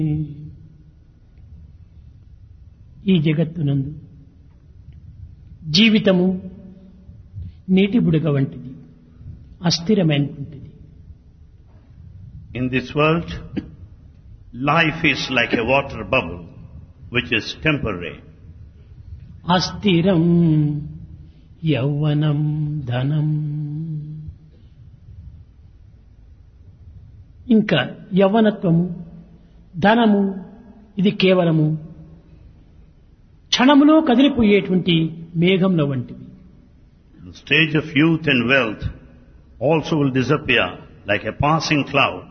ఈ జగత్తునందు జీవితము నీటి బుడగ వంటిది అస్థిరమైనటువంటిది In this world, life is like a water bubble, which is temporary. అస్థిరం యౌవనం ధనం ఇంకా యవ్వనత్వము ధనము ఇది కేవలము క్షణములో కదిలిపోయేటువంటి మేఘంలో వంటివి The stage of youth and wealth also will disappear like a passing cloud.